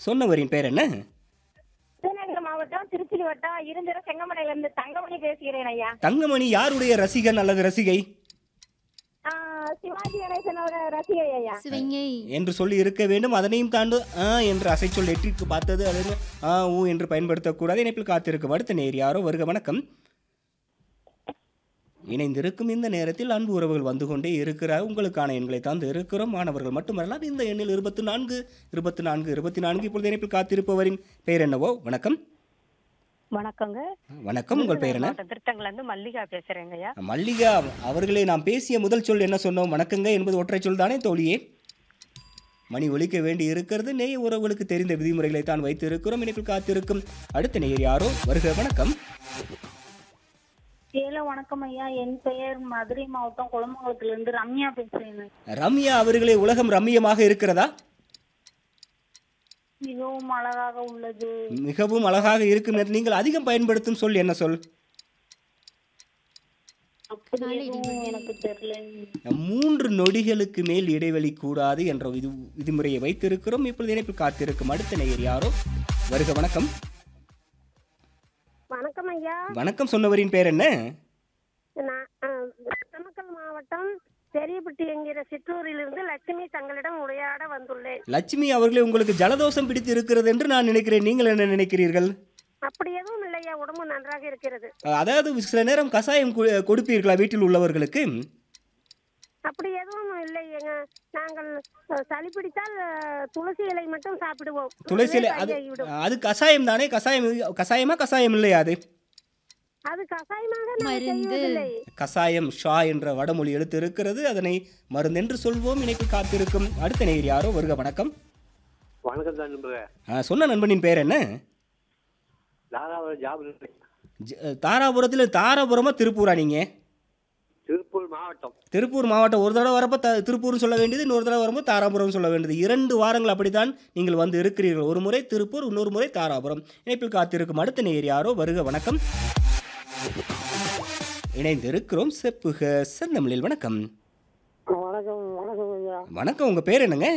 சொன்னவரின் பேர் என்ன விருதுநகர் மாவட்டம் திருச்சி வட்டம் இருந்திர செங்கமலையில இருந்து தங்கமணி பேசுகிறேன் ஐயா தங்கமணி யாருடைய ரசிகன் அல்லது ரசிகை ஆ, சிவாஜி கணேசனோட ரசிகை ஐயா சிவங்கை என்று சொல்லி இருக்க வேண்டும் அதனையும் தாண்டு ஆ என்று அசைச்சொல் எட்டிற்கு பார்த்தது அது ஆ ஊ என்று பயன்படுத்தக்கூடாது இணைப்பில் காத்திருக்கும் அடுத்த நேர் யாரோ வருக வணக்கம் இணைந்திருக்கும் இந்த நேரத்தில் அன்பு உறவுகள் வந்து கொண்டே இருக்கிறார் உங்களுக்கான எண்களை தந்து இருக்கிறோம் மாணவர்கள் மட்டுமல்ல இந்த எண்ணில் இருபத்தி நான்கு இருபத்தி நான்கு இருபத்தி நான்கு இப்பொழுது இணைப்பில் காத்திருப்பவரின் பெயர் என்னவோ வணக்கம் வணக்கங்க வணக்கம் உங்கள் பெயர் என்ன திருத்தங்கல இருந்து மல்லிகா பேசுறேங்க ஐயா மல்லிகா அவர்களே நாம் பேசிய முதல் சொல் என்ன சொன்னோம் வணக்கங்க என்பது ஒற்றை சொல் தானே தோழியே மணி ஒலிக்க வேண்டி இருக்கிறது நேய உறவுகளுக்கு தெரிந்த விதிமுறைகளை தான் வைத்து இருக்கிறோம் இணைப்பில் காத்திருக்கும் அடுத்த நேயர் யாரோ வருக வணக்கம் ஏல வணக்கம் ஐயா என் பெயர் மதுரை மாவட்டம் குளமங்கலத்துல இருந்து ரம்யா பேசுறேன் ரம்யா அவர்களே உலகம் ரம்மியமாக இருக்கிறதா மிகவும் அழகாக உள்ளது மிகவும் அழகாக இருக்கும் என்று நீங்கள் அதிகம் பயன்படுத்தும் சொல் என்ன சொல் அப்படி எதுவும் எனக்கு தெரியல மூன்று நொடிகளுக்கு மேல் இடைவெளி கூடாது என்ற விதி விதிமுறையை வைத்திருக்கிறோம் இப்பொழுது இணைப்பில் காத்திருக்கும் அடுத்த நேயர் யாரோ வருக வணக்கம் வணக்கம் ஐயா வணக்கம் சொன்னவரின் பேர் என்ன நான் ஆ, நாமக்கல் மாவட்டம் பெரியப்பட்டி என்கிற சிற்றூரிலிருந்து லட்சுமி தங்களிடம் உரையாட வந்துள்ளேன் லட்சுமி அவர்களே உங்களுக்கு ஜலதோஷம் பிடித்து இருக்கிறது என்று நான் நினைக்கிறேன் நீங்கள் என்ன நினைக்கிறீர்கள் அப்படி எதுவும் இல்லையா உடம்பு நன்றாக இருக்கிறது அதாவது சில நேரம் கசாயம் கு- கொடுப்பீர்களா வீட்டில் உள்ளவர்களுக்கு அப்படி எதுவும் இல்லை எங்க நாங்கள் அஹ், சளி பிடித்தால் அஹ், துளசி இலை மட்டும் சாப்பிடுவோம் துளசியில அதுவே அது சரியாகிவிடும். அது கசாயம் தானே கசாயம் கசாயமா கசாயம் இல்லையா அது அது கசாயமாக நாங்கள் மருந்து. செய்வதில்லை கசாயம் ஷா என்ற வடமொழி எழுத்து இருக்கிறது அதனை மருந்தென்று சொல்வோம் இணைப்பு காத்திருக்கும் அடுத்த நேர் யாரோ வருக வணக்கம் வணக்கம் தான் நண்பரே ஆ, சொன்ன நண்பனின் பேர் என்ன தாராபுரம் ஜாப் ஜ- தாராபுரத்தில் தாராபுரமா திருப்பூரா நீங்கள் திருப்பூர் மாவட்டம் திருப்பூர் மாவட்டம் ஒரு தடவை வரப்போ த திருப்பூர்னு சொல்ல வேண்டியது இன்னொரு தடவை வரும்போது தாராபுரம் சொல்ல வேண்டியது இரண்டு வாரங்கள் அப்படித்தான் நீங்கள் வந்து இருக்கிறீர்கள் ஒரு முறை திருப்பூர் இன்னொரு முறை தாராபுரம் இணைப்பில் காத்திருக்கும் அடுத்த நேர் யாரோ வருக வணக்கம் இணைந்திருக்கிறோம் செப்புக செந்தமிழில் வணக்கம் வணக்கம் வணக்கம் ஐயா வணக்கம் உங்கள் பேர் என்னங்க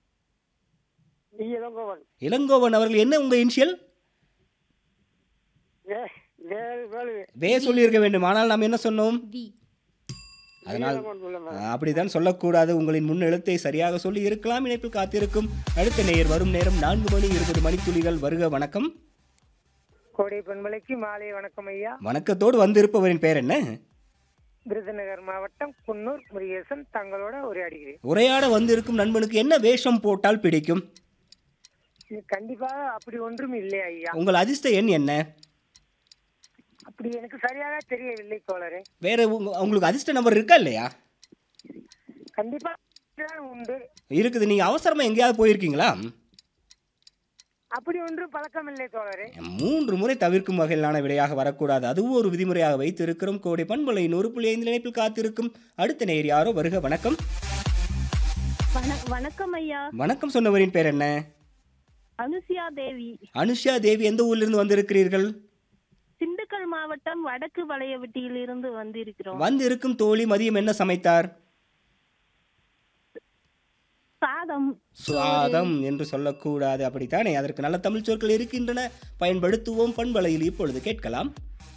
நீ இளங்கோவன் இளங்கோவன் அவர்கள் என்ன உங்கள் இனிஷியல் வே வேறு வேறு வே சொல்லியிருக்க வேண்டும் ஆனால் நாம் என்ன சொன்னோம் வி அதனால் அப்படித்தான் சொல்லக்கூடாது உங்களின் முன் எழுத்தை சரியாக சொல்லி இருக்கலாம் இணைப்பில் காத்திருக்கும் அடுத்த நேயர் வரும் நேரம் நான்கு மணி இருபது மணித்துளிகள் வருக வணக்கம் கோடை பண்பலைக்கு மாலை வணக்கம் ஐயா வணக்கத்தோடு வந்திருப்பவரின் பேர் என்ன விருதுநகர் மாவட்டம் குன்னூர் முருகேசன் தங்களோட உரையாடுகிறேன் உரையாட வந்திருக்கும் நண்பனுக்கு என்ன வேஷம் போட்டால் பிடிக்கும் இது கண்டிப்பாக அப்படி ஒன்றும் இல்லை ஐயா உங்கள் அதிர்ஷ்ட எண் என்ன அப்படி எனக்கு சரியாக தெரியவில்லை தோழரே வேற உங்க- உங்களுக்கு அதிர்ஷ்ட நம்பர் இருக்கா இல்லையா கண்டிப்பா தான் உண்டு இருக்குது நீங்க அவசரமா எங்கேயாவது போயிருக்கீங்களா அப்படி ஒன்றும் பழக்கம் இல்லை தோழரே மூன்று முறை தவிர்க்கும் வகையிலான விடையாக வரக்கூடாது அதுவும் ஒரு விதிமுறையாக வைத்து இருக்கிறோம் கோடை பண்பலை நூறு புள்ளி ஐந்து நினைப்பில் காத்திருக்கும் அடுத்த நேர் யாரோ வருக வணக்கம் வணக்கம் ஐயா வணக்கம் சொன்னவரின் பேர் என்ன அனுசியா தேவி அனுஷா தேவி எந்த ஊரிலிருந்து வந்திருக்கிறீர்கள் திண்டுக்கல் மாவட்டம் வடக்கு வளையவட்டியில் இருந்து வந்திருக்கிறோம் வந்து இருக்கும் தோழி மதியம் என்ன சமைத்தார் சாதம் சுவாதம் என்று சொல்லக்கூடாது அப்படித்தானே அதற்கு நல்ல தமிழ் சொற்கள் இருக்கின்றன பயன்படுத்துவோம் பண்பலையில் இப்பொழுது கேட்கலாம்